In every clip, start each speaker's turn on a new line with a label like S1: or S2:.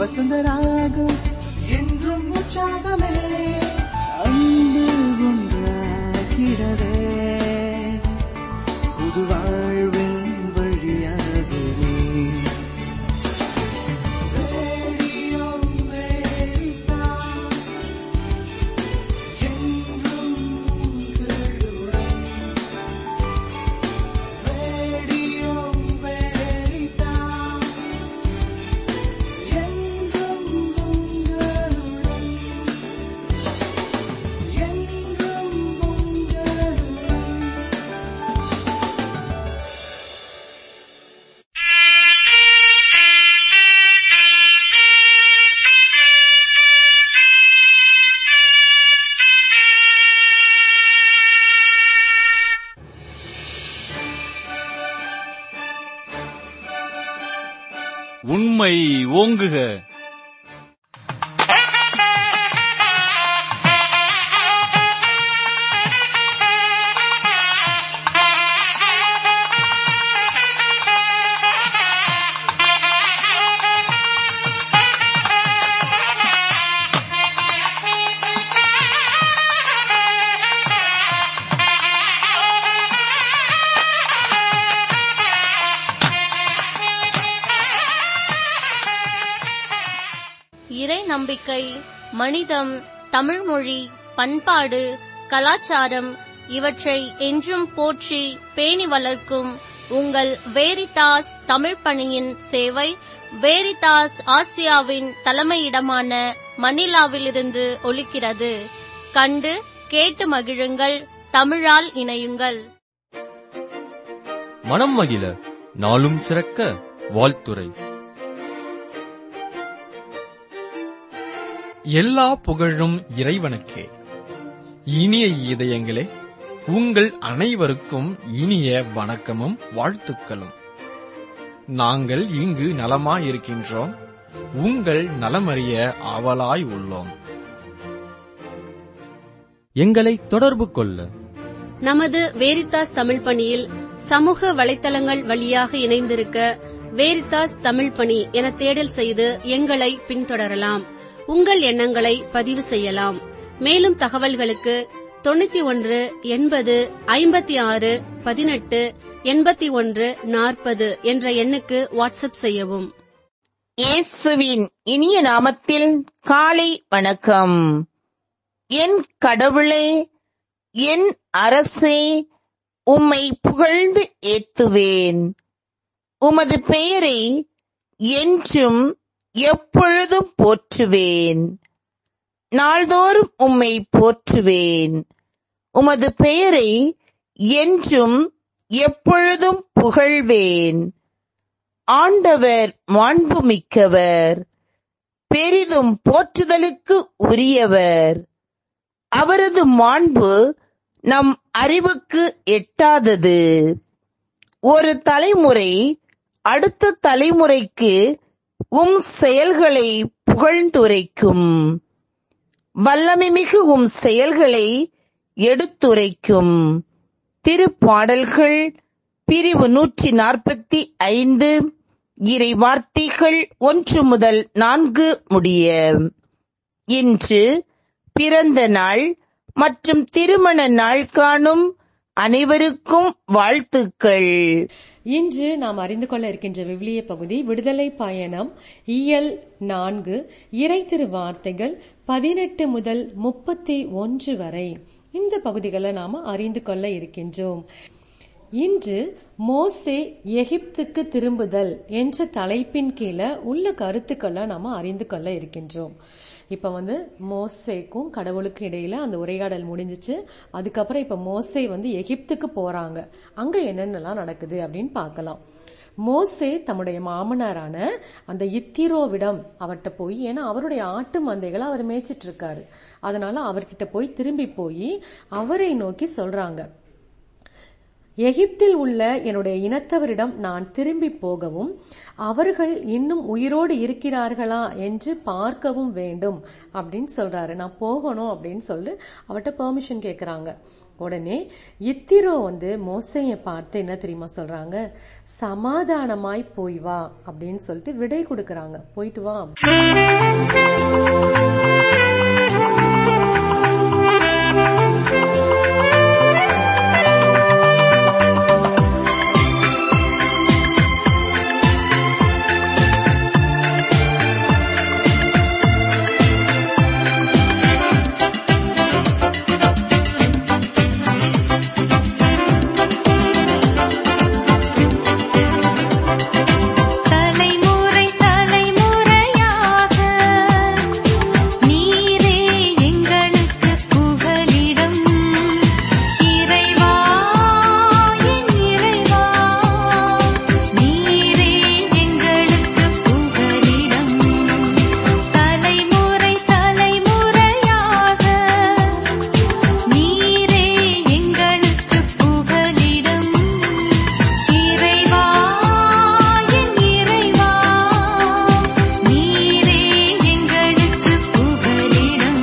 S1: வசந்தராகம் என்றும் உற்சாகமே அன்பு ஒன்றாகிடவே புது வாழ்வின் வழியாகவே ரேடியோ அமெரிக்கா, என்றும் உங்களுடன். ரேடியோ அமெரிக்கா, என்றும் உங்களுடன். என்றும் உங்களுடன்.
S2: உண்மை ஓங்குக
S3: இறை நம்பிக்கை மனிதம் தமிழ்மொழி பண்பாடு கலாச்சாரம் இவற்றை என்றும் போற்றி பேணி வளர்க்கும் உங்கள் வேரிதாஸ் தமிழ் பணியின் சேவை வேரிதாஸ் ஆசியாவின் தலைமையிடமான மணிலாவிலிருந்து ஒலிக்கிறது கண்டு கேட்டு மகிழுங்கள் தமிழால் இணையுங்கள்
S4: மனம் மகிழ நாளும் சிறக்க வாழ்த்துரை
S5: எல்லா புகழும் இறைவனுக்கே இனிய இதயங்களே உங்கள் அனைவருக்கும் இனிய வணக்கமும் வாழ்த்துக்களும் நாங்கள் இங்கு நலமாயிருக்கின்றோம் உங்கள் நலமறிய ஆவலாய் உள்ளோம்
S4: எங்களை தொடர்பு கொள்ள
S6: நமது வேரித்தாஸ் தமிழ் பணியில் சமூக வலைத்தளங்கள் வழியாக இணைந்திருக்க வேரித்தாஸ் தமிழ் பணி என தேடல் செய்து எங்களை பின்தொடரலாம் உங்கள் எண்ணங்களை பதிவு செய்யலாம் மேலும் தகவல்களுக்கு தொண்ணூத்தி ஒன்று எண்பது ஐம்பத்தி ஆறு பதினெட்டு எண்பத்தி ஒன்று நாற்பது என்ற எண்ணுக்கு வாட்ஸ்அப் செய்யவும்
S7: இயேசுவின் இனிய நாமத்தில் காலை வணக்கம் என் கடவுளே என் அரசே உம்மை புகழ்ந்து ஏத்துவேன் உமது பெயரை என்றும் எப்பொழுதும் போற்றுவேன் நாள்தோறும் உம்மை போற்றுவேன் உமது பெயரை என்றும் எப்பொழுதும் புகழ்வேன் ஆண்டவர் மாண்புமிக்கவர் பெரிதும் போற்றுதலுக்கு உரியவர் அவரது மாண்பு நம் அறிவுக்கு எட்டாதது ஒரு தலைமுறை அடுத்த தலைமுறைக்கு உம் செயல்களை புகழ்ந்துரைக்கும் வல்லமைமிகு உம் செயல்களை எடுத்துரைக்கும் திருப்பாடல்கள் பிரிவு நூற்றி நாற்பத்தி ஐந்து இறை வார்த்தைகள் ஒன்று முதல் நான்கு முடிய இன்று பிறந்த நாள் மற்றும் திருமண நாள் காணும் அனைவருக்கும் வாழ்த்துக்கள்
S8: இன்று நாம் அறிந்து கொள்ள இருக்கின்ற விவிலிய பகுதி விடுதலை பயணம் இயல் நான்கு இறை திரு வார்த்தைகள் பதினெட்டு முதல் முப்பத்தி ஒன்று வரை இந்த பகுதிகளை நாம அறிந்து கொள்ள இருக்கின்றோம் இன்று மோசே எகிப்துக்கு திரும்புதல் என்ற தலைப்பின் கீழே உள்ள கருத்துக்களை நாம அறிந்து கொள்ள இருக்கின்றோம் இப்ப வந்து மோசேக்கும் கடவுளுக்கும் இடையில அந்த உரையாடல் முடிஞ்சிச்சு அதுக்கப்புறம் இப்ப மோசே வந்து எகிப்துக்கு போறாங்க அங்க என்னென்னலாம் நடக்குது அப்படின்னு பார்க்கலாம் மோசே தம்முடைய மாமனாரான அந்த இத்திரோவிடம் அவர்கிட்ட போய் ஏன்னா அவருடைய ஆட்டு மந்தைகளை அவர் மேய்ச்சிட்டு இருக்காரு அதனால அவர்கிட்ட போய் திரும்பி போய் அவரை நோக்கி சொல்றாங்க எகிப்தில் உள்ள என்னுடைய இனத்தவரிடம் நான் திரும்பி போகவும் அவர்கள் இன்னும் உயிரோடு இருக்கிறார்களா என்று பார்க்கவும் வேண்டும் அப்படின்னு சொல்றாரு நான் போகணும் அப்படின்னு சொல்லி அவர்கிட்ட பெர்மிஷன் கேக்குறாங்க உடனே இத்திரோ வந்து மோசைய பார்த்து என்ன தெரியுமா சொல்றாங்க சமாதானமாய் போய் வா அப்படின்னு சொல்லிட்டு விடை கொடுக்கறாங்க போயிட்டு வா
S1: தலைமுறை தலைமுறையாக நீரே எங்களுக்கு புகலிடம் இறைவா என் இறைவா நீரே எங்களுக்கு புகலிடம் தலைமுறை தலைமுறையாக நீரே எங்களுக்கு புகலிடம் இறைவா என் இறைவா நீரே எங்களுக்கு புகலிடம்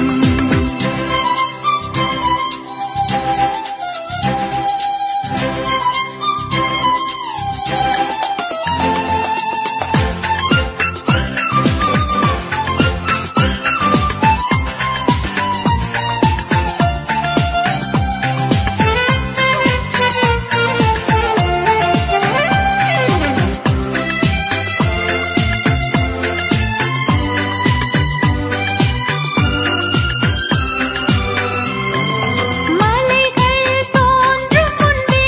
S1: மலைகள் தோன்றும் முன்பே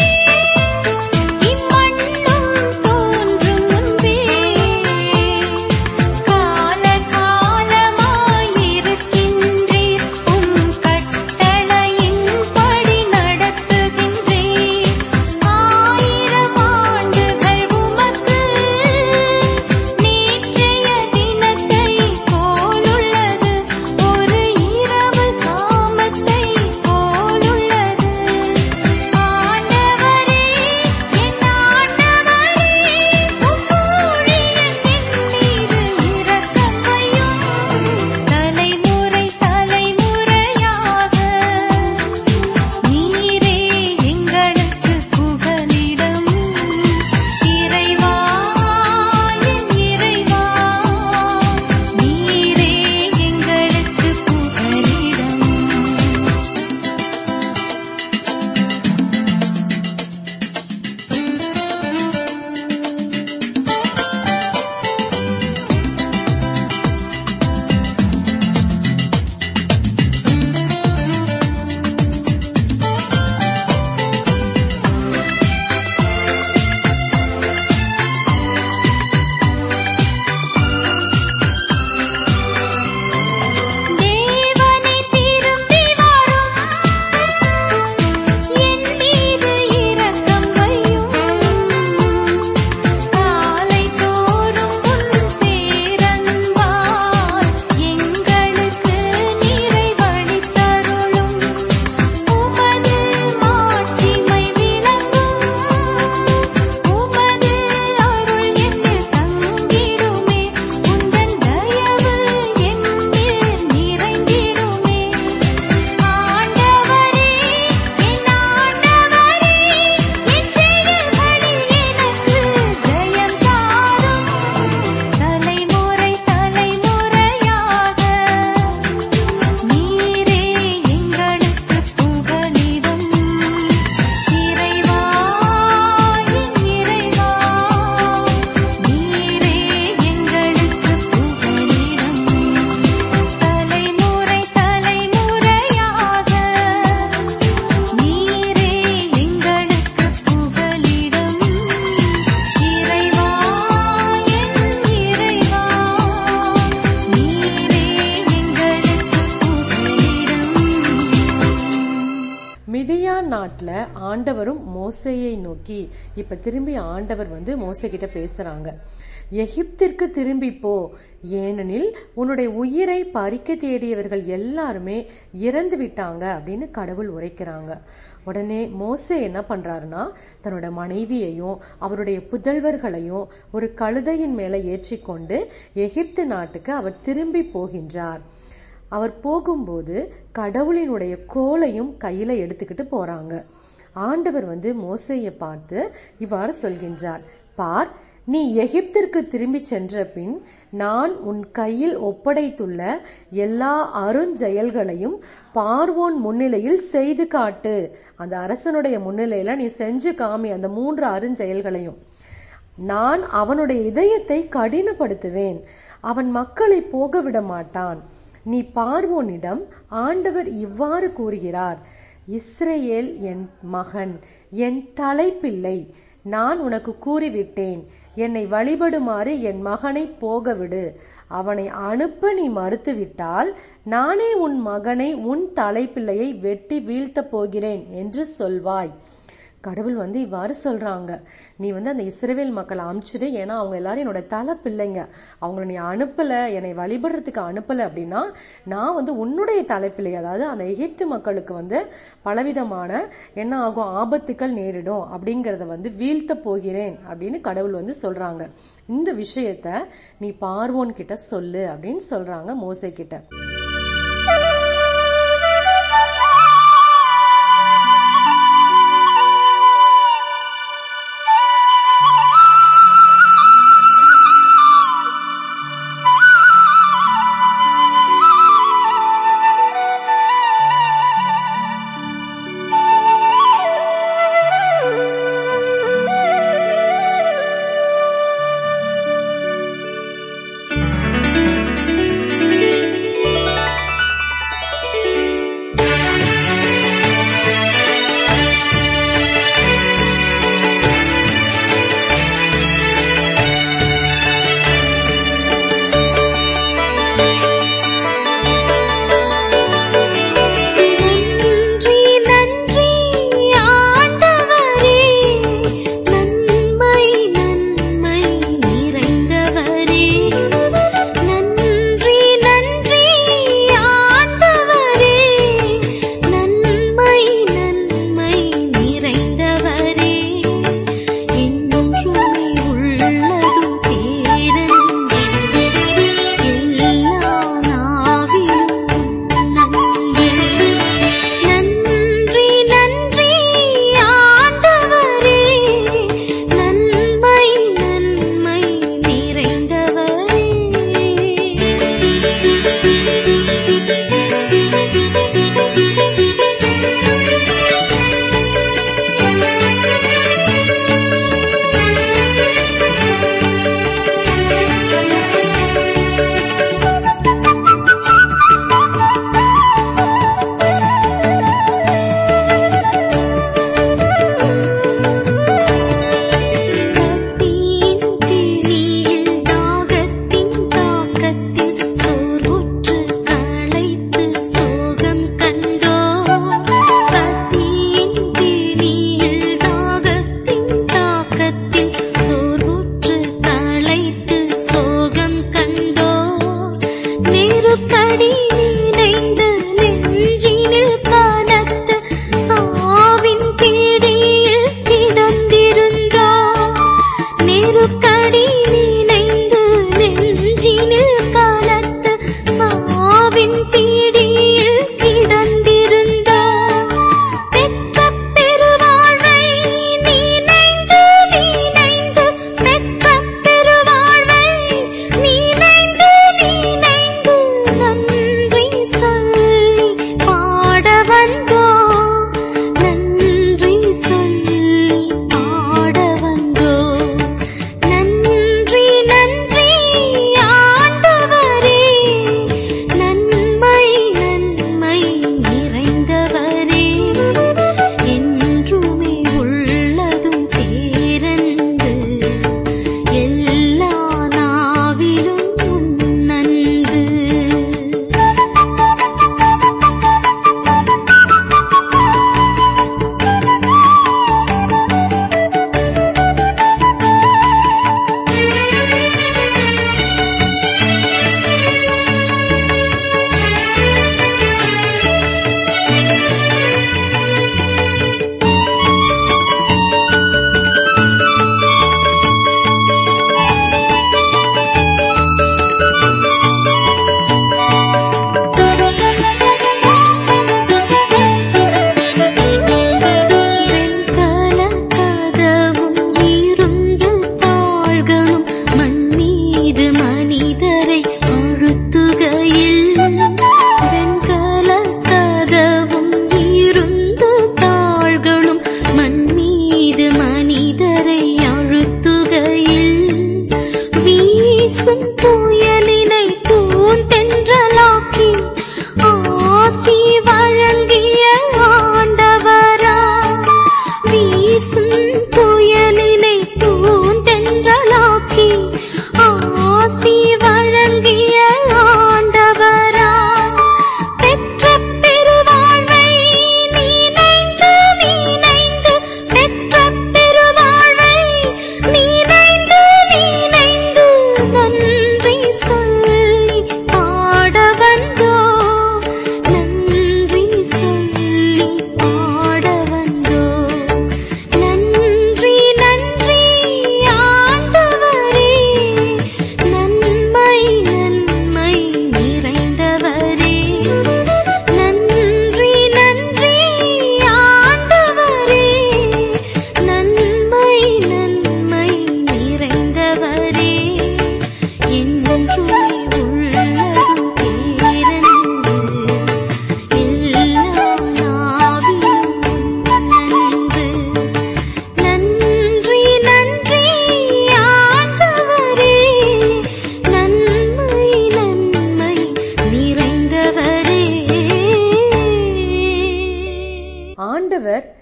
S1: இம்மண்ணும் தோன்றும் முன்பே கால காலமாயிருக்கின்றீர் உம் கட்டளையின்படி நடத்துகின்றீர் ஆயிரம் ஆண்டுகள் உமக்கு நேற்றைய தினத்தை போலுள்ளது ஒரு இரவு சாமத்தை போலுள்ளது ஆண்டவரே என் ஆண்டவரே உம்மூழியன் என் மீது இரக்கம் வையும் தலைமுறை தலைமுறையாக நீரே எங்களுக்கு புகலிடம் இறைவா என் இறைவா நீரே எங்களுக்கு புகலிடம் தேவனை திரும்பி வரும் என் மீது இரக்கம் வையும் காலை தோறும் உன் பேரன்பால் எங்களுக்கு நிறைவளித்தருளும் உமது மாட்சிமை விளங்கும் உமது அருள் என்னில் தங்கிடுமே உந்தன் தயவு என்னில் நிறைந்திடுமே ஆண்டவரே என் ஆண்டவரே என் செயல்களில் எனக்கு ஜெயம் தாரும் தலைமுறை தலைமுறையாக நீரே எங்களுக்கு புகலிடம் இறைவா என் இறைவா நீரே எங்களுக்கு புகலிடம் தலைமுறை தலைமுறையாக நீரே எங்களுக்கு புகலிடம் இறைவா என் இறைவா நீரே எங்களுக்கு புகலிடம்
S8: மிதியான் நாட்டுல ஆண்டவரும் மோசையை நோக்கி இப்ப திரும்பி ஆண்டவர் வந்து மோசை கிட்ட பேசுறாங்க எகிப்திற்கு திரும்பி போ ஏனெனில் உன்னுடைய உயிரை பறிக்க தேடியவர்கள் எல்லாருமே இறந்து விட்டாங்க அப்படின்னு கடவுள் உரைக்கிறாங்க உடனே மோசே என்ன பண்றாருன்னா தன்னோட மனைவியையும் அவருடைய புதல்வர்களையும் ஒரு கழுதையின் மேல ஏற்றிக்கொண்டு எகிப்து நாட்டுக்கு அவர் திரும்பி போகின்றார் அவர் போகும்போது கடவுளினுடைய கோலையும் கையில எடுத்துக்கிட்டு போறாங்க ஆண்டவர் வந்து மோசையை பார்த்து இவ்வாறு சொல்கின்றார் பார் நீ எகிப்திற்கு திரும்பி சென்ற பின் நான் உன் கையில் ஒப்படைத்துள்ள எல்லா அருஞ்செயல்களையும் பார்வோன் முன்னிலையில் செய்து காட்டு அந்த அரசனுடைய முன்னிலையில நீ செஞ்சு காமி அந்த மூன்று அருஞ்செயல்களையும் நான் அவனுடைய இதயத்தை கடினப்படுத்துவேன் அவன் மக்களை போக விட மாட்டான் நீ பார்வோனிடம் ஆண்டவர் இவ்வாறு கூறுகிறார் இஸ்ரேல் என் மகன் என் தலைப்பிள்ளை நான் உனக்கு கூறிவிட்டேன் என்னை வழிபடுமாறு என் மகனை போகவிடு அவனை அனுப்ப நீ மறுத்துவிட்டால் நானே உன் மகனை உன் தலைப்பிள்ளையை வெட்டி வீழ்த்தப் போகிறேன் என்று சொல்வாய் கடவுள் வந்து இவ்வாறு சொல்றாங்க நீ வந்து அந்த இஸ்ரவேல் மக்களை அனுப்பிச்சிடு ஏன்னா அவங்க எல்லாரும் என்னோட தலை பிள்ளைங்க அவங்கள நீ அனுப்பல என்னை வழிபடுறதுக்கு அனுப்பல அப்படின்னா நான் வந்து உன்னுடைய தலைப்பிள்ளை அதாவது அந்த எகிப்து மக்களுக்கு வந்து பலவிதமான என்ன ஆகும் ஆபத்துக்கள் நேரிடும் அப்படிங்கறத வந்து வீழ்த்த போகிறேன் அப்படின்னு கடவுள் வந்து சொல்றாங்க இந்த விஷயத்த நீ பார்வோன் கிட்ட சொல்லு அப்படின்னு சொல்றாங்க மோசே கிட்ட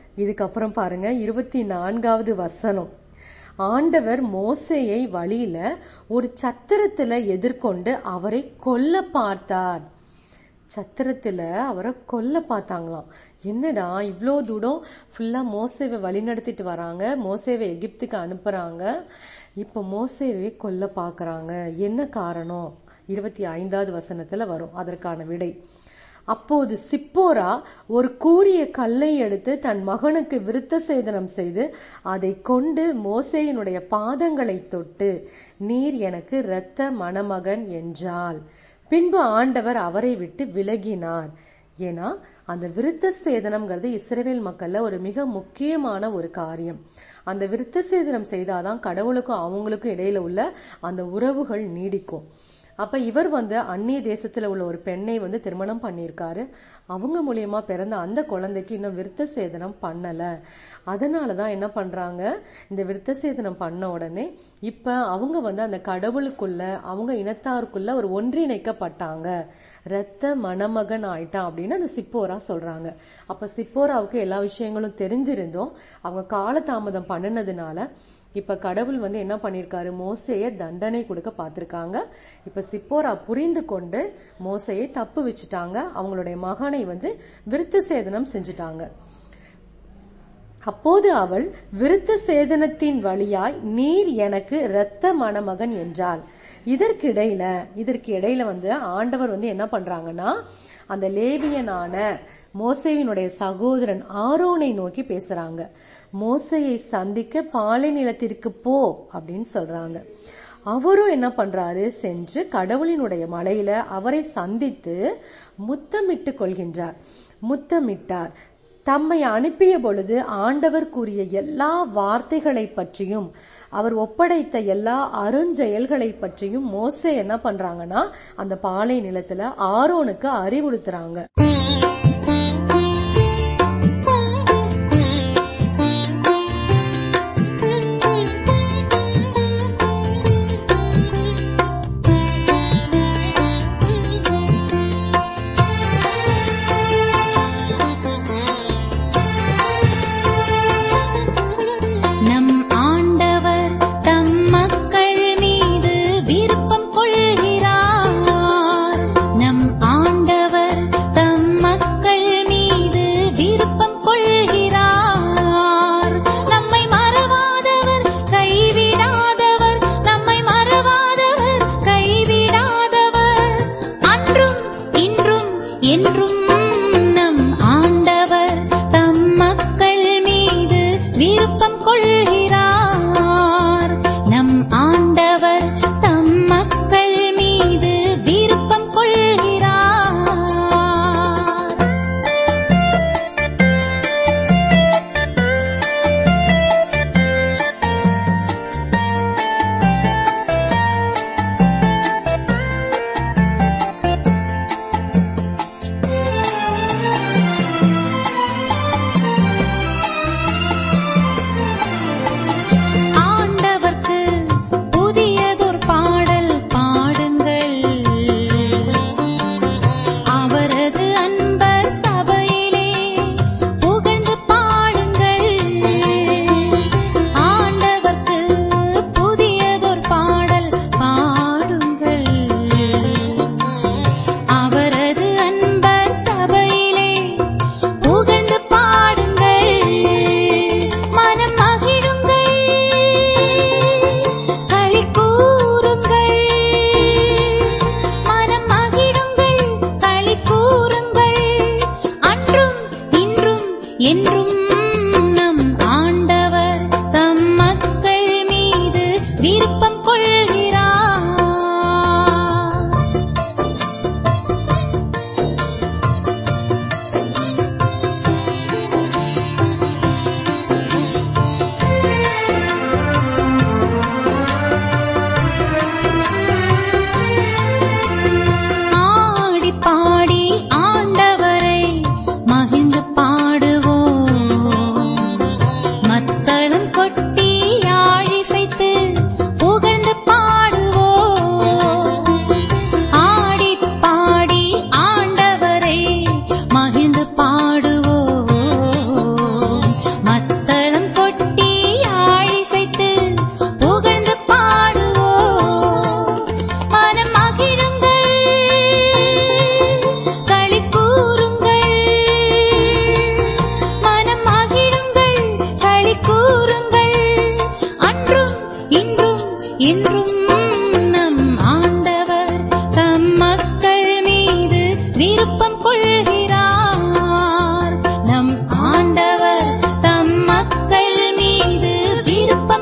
S8: இதுக்கப்புறம் பாருங்க இருபத்தி நான்காவது வசனம் ஆண்டவர் மோசேயை வழியில ஒரு சத்திரத்துல எதிர்கொண்டு அவரை கொல்ல பார்த்தார் சத்திரத்துல அவரை கொல்ல பார்த்தாங்களாம் என்னடா இவ்ளோ தூரம் ஃபுல்லா மோசேவை வழி நடத்திட்டு வராங்க மோசேவை எகிப்துக்கு அனுப்புறாங்க இப்ப மோசேவை கொல்ல பாக்குறாங்க என்ன காரணம் இருபத்தி ஐந்தாவது வசனத்துல வரும் அதற்கான விடை அப்போது சிப்போரா ஒரு கூரிய கல்லை எடுத்து தன் மகனுக்கு விருத்த சேதனம் செய்து அதை கொண்டு மோசேயினுடைய பாதங்களை தொட்டு நீர் எனக்கு இரத்த மணமகன் என்றாள் பின்பு ஆண்டவர் அவரை விட்டு விலகினார் ஏன்னா அந்த விருத்த சேதனம்ங்கிறது இஸ்ரேல் மக்கள்ல ஒரு மிக முக்கியமான ஒரு காரியம் அந்த விருத்த சேதனம் செய்தாதான் கடவுளுக்கும் அவங்களுக்கும் இடையில உள்ள அந்த உறவுகள் நீடிக்கும் அப்ப இவர் வந்து அந்நிய தேசத்துல உள்ள ஒரு பெண்ணை வந்து திருமணம் பண்ணியிருக்காரு அவங்க மூலியமா பிறந்த அந்த குழந்தைக்கு இன்னும் விருத்த சேதனம் பண்ணல அதனாலதான் என்ன பண்றாங்க இந்த விருத்த சேதனம் பண்ண உடனே இப்ப அவங்க வந்து அந்த கடவுளுக்குள்ள அவங்க இனத்தாருக்குள்ள ஒரு ஒன்றிணைக்கப்பட்டாங்க ரத்த மணமகன் ஆயிட்டான் அப்படின்னு அந்த சிப்போரா சொல்றாங்க அப்ப சிப்போராவுக்கு எல்லா விஷயங்களும் தெரிஞ்சிருந்தும் அவங்க காலதாமதம் பண்ணினதுனால இப்ப கடவுள் வந்து என்ன பண்ணிருக்காரு மோசைய தண்டனை கொடுக்க பார்த்திருக்காங்க இப்ப சிப்போரா புரிந்து கொண்டு மோசையை தப்பு வச்சுட்டாங்க அவங்களுடைய மகனை வந்து விருத்த சேதனம் செஞ்சுட்டாங்க அப்போது அவள் விருத்த சேதனத்தின் வழியாய் நீர் எனக்கு இரத்த மணமகன் என்றாள் இதற்கிடையில இதற்கு இடையில வந்து ஆண்டவர் வந்து என்ன பண்றாங்கன்னா அந்த லேவியனான மோசையினுடைய சகோதரன் ஆரோனை நோக்கி பேசுறாங்க மோசையை சந்திக்க பாலை நிலத்திற்கு போ அப்படின்னு சொல்றாங்க அவரும் என்ன பண்றாரு சென்று கடவுளினுடைய மலையில அவரை சந்தித்து முத்தமிட்டு கொள்கின்றார் முத்தமிட்டார் தம்மை அனுப்பிய பொழுது ஆண்டவர் கூறிய எல்லா வார்த்தைகளை பற்றியும் அவர் ஒப்படைத்த எல்லா அருஞ்செயல்களை பற்றியும் மோசே என்ன பண்றாங்கன்னா அந்த பாலை நிலத்துல ஆரோனுக்கு அறிவுறுத்துறாங்க
S1: நம் ஆண்டவர் தம் மக்கள் மீது விருப்பம் கொள்கிறார் நம் ஆண்டவர் தம் மக்கள் மீது விருப்பம் கொள்கிறார் நம்மை மறவாதவர் கைவிடாதவர் நம்மை மறவாதவர் கைவிடாதவர் அன்றும் இன்றும் என்றும் நம் ஆண்டவர் தம் மக்கள் மீது விருப்பம் கொள்கிறார் நம் ஆண்டவர் தம் மக்கள் மீது விருப்பம் கொள்கிறார் விருப்பம் கொள்கிறார் நம் ஆண்டவர் தம் மக்கள் மீது விருப்பம்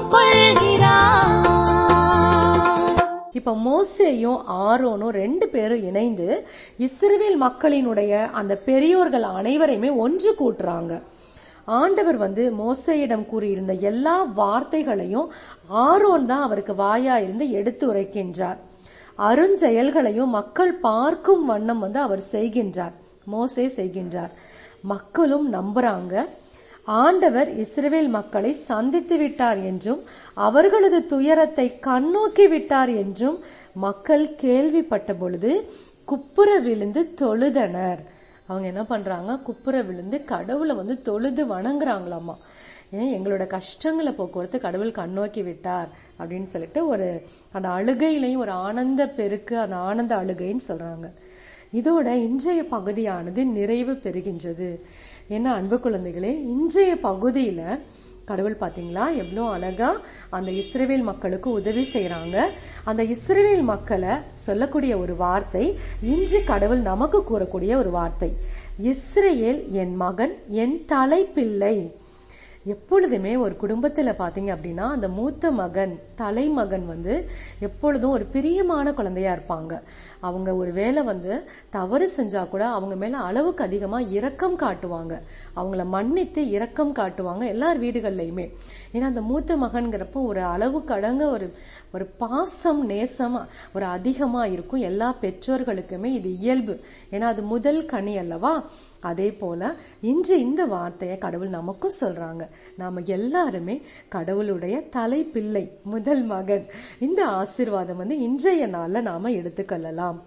S1: கொள்கிறார்
S8: இப்ப மோசேயும் ஆரோனும் ரெண்டு பேரும் இணைந்து இஸ்ரவேல் மக்களினுடைய அந்த பெரியோர்கள் அனைவரையுமே ஒன்று கூட்டுறாங்க ஆண்டவர் வந்து மோசேயிடம் கூறியிருந்த எல்லா வார்த்தைகளையும் ஆரோன் தான் அவருக்கு வாயா இருந்து எடுத்து உரைக்கின்றார் அருஞ்செயல்களையும் மக்கள் பார்க்கும் வண்ணம் வந்து அவர் செய்கின்றார் மோசே செய்கின்றார் மக்களும் நம்புறாங்க ஆண்டவர் இஸ்ரவேல் மக்களை சந்தித்து விட்டார் என்றும் அவர்களது துயரத்தை கண்ணோக்கி விட்டார் என்றும் மக்கள் கேள்விப்பட்ட பொழுது குப்புற விழுந்து தொழுதனர் அவங்க என்ன பண்றாங்க குப்புற விழுந்து கடவுளை வந்து தொழுது வணங்குறாங்களாமா ஏன் எங்களோட கஷ்டங்களை போக்குவரத்து கடவுள் கண்ணோக்கி விட்டார் அப்படின்னு சொல்லிட்டு ஒரு அந்த அழுகையிலையும் ஒரு ஆனந்த பெருக்கு அந்த ஆனந்த அழுகைன்னு சொல்றாங்க இதோட இன்றைய பகுதியானது நிறைவு பெறுகின்றது என்ன அன்பு குழந்தைகளே இன்றைய பகுதியில கடவுள் பாத்தீங்களா எவ்வளோ அழகா அந்த இஸ்ரவேல் மக்களுக்கு உதவி செய்யறாங்க அந்த இஸ்ரவேல் மக்களை சொல்லக்கூடிய ஒரு வார்த்தை இன்று கடவுள் நமக்கு கூறக்கூடிய ஒரு வார்த்தை இஸ்ரேல் என் மகன் என் தலைப்பிள்ளை எப்பொழுதுமே ஒரு குடும்பத்துல பாத்தீங்க அப்படின்னா அந்த மூத்த மகன் தலைமகன் வந்து எப்பொழுதும் ஒரு பிரியமான குழந்தையா இருப்பாங்க அவங்க ஒரு வேளை வந்து தவறு செஞ்சா கூட அவங்க மேல அளவுக்கு அதிகமா இரக்கம் காட்டுவாங்க அவங்கள மன்னித்து இரக்கம் காட்டுவாங்க எல்லார் வீடுகள்லயுமே ஏன்னா அந்த மூத்த மகன்கிறப்போ ஒரு அளவு கடங்க ஒரு ஒரு பாசம் நேசம் ஒரு அதிகமா இருக்கும் எல்லா பெற்றோர்களுக்குமே இது இயல்பு ஏன்னா அது முதல் கனி அல்லவா அதே போல இன்று இந்த வார்த்தையை கடவுள் நமக்கும் சொல்றாங்க நாம எல்லாருமே கடவுளுடைய தலைப்பிள்ளை முதல் மகன் இந்த ஆசீர்வாதம் வந்து இன்றைய நாள்ல நாம எடுத்துக்கொள்ளலாம்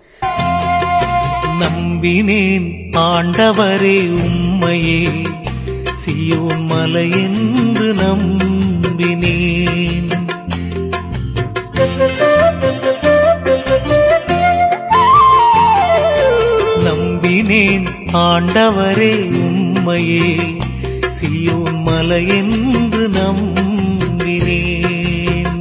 S9: நம்பினேன் ஆண்டவரே உம்மையே சியோன் மலையென்று நம்பினேன் நம்பினேன் ஆண்டவரே உம்மையே சியோன் மலையென்று நம்பினேன்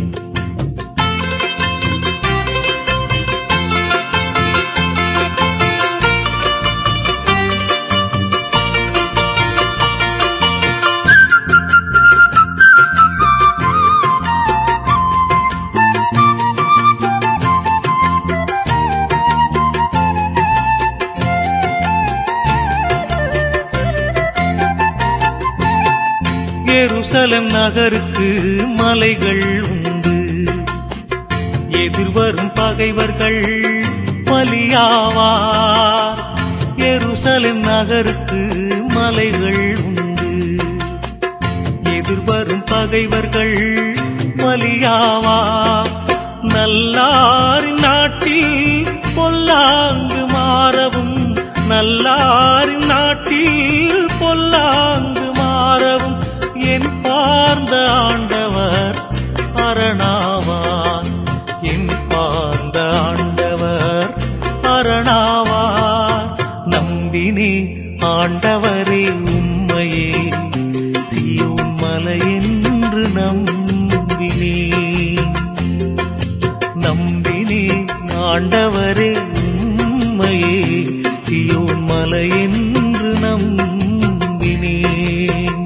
S9: எருசலம் நகருக்கு மலைகள் உண்டு எதிர்வரும் பகைவர்கள் பலியாவார் எருசலம் நகருக்கு மலைகள் உண்டு எதிர்வரும் பகைவர்கள் பலியாவார் நல்லாரின் நாட்டில் பொல்லாங்கு மாறவும் நல்லாரின் நாட்டில் பொல்லாங்கு மாறவும் என் பார்ந்த ஆண்டவர் அரணாவார் என் பார்ந்த ஆண்டவர் அரணாவார் நம்பினே ஆண்டவரே உம்மையே சியோன் மலையென்று நம்பினே நம்பினே ஆண்டவரே உம்மையே சியோன் மலையென்று நம்பினேன்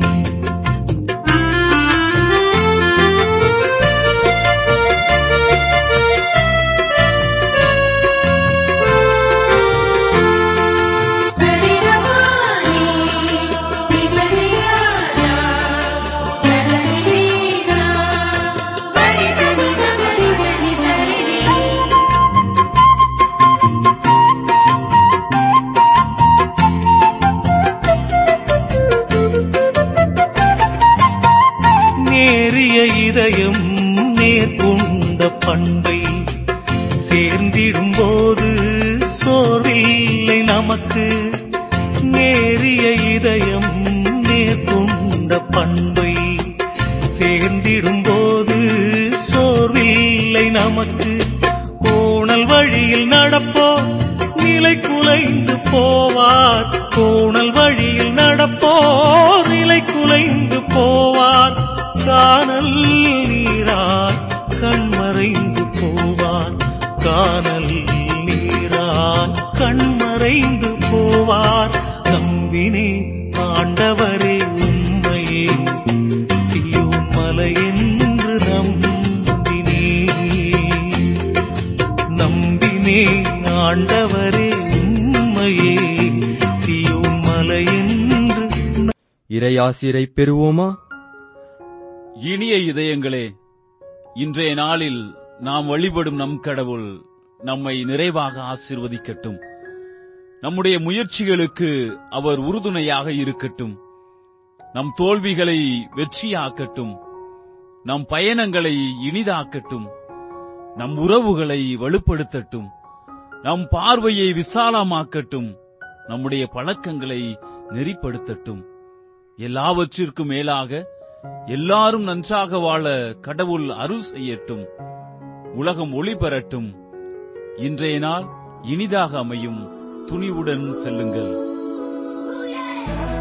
S9: நேரிய இதயம் நேர்கொண்ட பண்பை சேர்ந்திடும் போது சோர்வில்லை நமக்கு நேரிய இதயம் நேர்கொண்ட பண்பை சேர்ந்திடும் போது சோர்வில்லை நமக்கு கோணல் வழியில் நடப்போர் நிலை குலைந்து போவார் கோணல் வழியில் நடப்போர் நிலை குலைந்து போவார் காணல் நீரார் கண்மறைந்து போவார் காணல் நீரார் கண்மறை மறைந்து போவார் நம்பினே ஆண்டவரே உண்மையே சியோன் மலையென்று நம்பினே நம்பினே ஆண்டவரே உண்மையே சியோன் மலையென்று
S4: இறையாசிரை பெறுவோமா
S2: இனிய இதயங்களே இன்றைய நாளில் நாம் வழிபடும் நம் கடவுள் நம்மை நிறைவாக ஆசீர்வதிக்கட்டும் நம்முடைய முயற்சிகளுக்கு அவர் உறுதுணையாக இருக்கட்டும் நம் தோல்விகளை வெற்றியாக்கட்டும் நம் பயணங்களை இனிதாக்கட்டும் நம் உறவுகளை வலுப்படுத்தட்டும் நம் பார்வையை விசாலமாக்கட்டும் நம்முடைய பழக்கங்களை நெறிப்படுத்தட்டும் எல்லாவற்றிற்கும் மேலாக எல்லாரும் நன்றாக வாழ கடவுள் அருள் செய்யட்டும் உலகம் ஒளி பெறட்டும் இன்றைய நாள் இனிதாக அமையும் துணிவுடன் செல்லுங்கள்